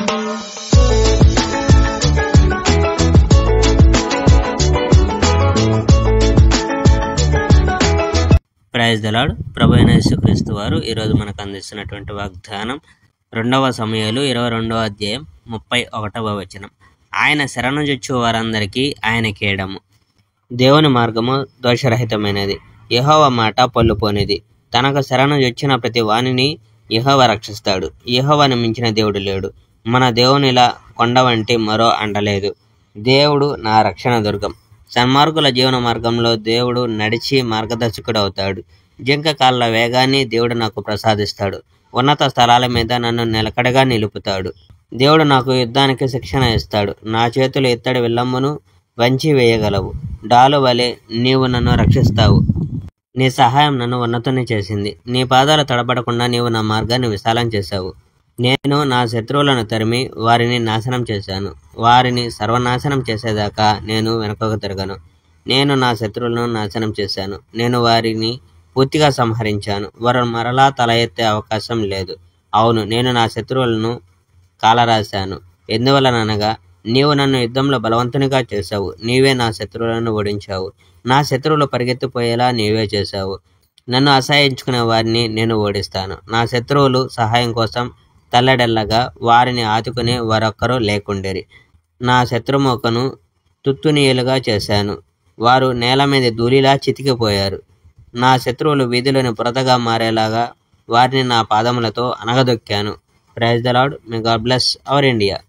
praise the Lord ప్రభు అయిన యేసుక్రీస్తు వారు ఈరోజు మనకు అందిస్తున్నటువంటి వాగ్దానం రెండవ సమయాలు ఇరవై రెండవ అధ్యాయం ముప్పై ఒకటవ వచనం ఆయన శరణు జొచ్చు వారందరికీ ఆయన కేడము దేవుని మార్గము దోషరహితమైనది యెహోవ మాట పొల్లుపోనిది తనకు శరణు జొచ్చిన ప్రతి వాణిని యెహోవ రక్షిస్తాడు యెహోవాను మించిన దేవుడు లేడు మన దేవునిలా కొండ వంటి మరో అండలేదు దేవుడు నా రక్షణ దుర్గం సన్మార్గుల జీవన మార్గంలో దేవుడు నడిచి మార్గదర్శకుడు అవుతాడు జింక కాళ్ళ వేగాన్ని దేవుడు నాకు ప్రసాదిస్తాడు ఉన్నత స్థలాల మీద నన్ను నిలకడగా నిలుపుతాడు దేవుడు నాకు యుద్ధానికి శిక్షణ ఇస్తాడు నా చేతులు ఇత్తడి విల్లమ్మును వంచి వేయగలవు డాలు వలె నీవు నన్ను రక్షిస్తావు నీ సహాయం నన్ను ఉన్నతుని చేసింది నీ పాదాలు తడబడకుండా నీవు నా మార్గాన్ని విశాలం చేశావు నేను నా శత్రువులను తరిమి వారిని నాశనం చేశాను వారిని సర్వనాశనం చేసేదాకా నేను వెనుకకు తిరగను నేను నా శత్రువులను నాశనం చేశాను నేను వారిని పూర్తిగా సంహరించాను వారు మరలా తల ఎత్తే అవకాశం లేదు అవును నేను నా శత్రువులను కాలరాశాను ఎందువలననగా నీవు నన్ను యుద్ధంలో బలవంతునిగా చేశావు నీవే నా శత్రువులను ఓడించావు నా శత్రువులు పరిగెత్తిపోయేలా నీవే చేశావు నన్ను అసహించుకునే వారిని నేను ఓడిస్తాను నా శత్రువులు సహాయం కోసం తల్లడెల్లగా వారిని ఆదుకునే వారొక్కరూ లేకుండేరి నా శత్రుముఖను తుత్తునీయులుగా చేశాను వారు నేల మీద ధూళిలా చితికిపోయారు నా శత్రువులు వీధిలోని బురదగా మారేలాగా వారిని నా పాదములతో అనగదొక్కాను praise the lord may God bless our India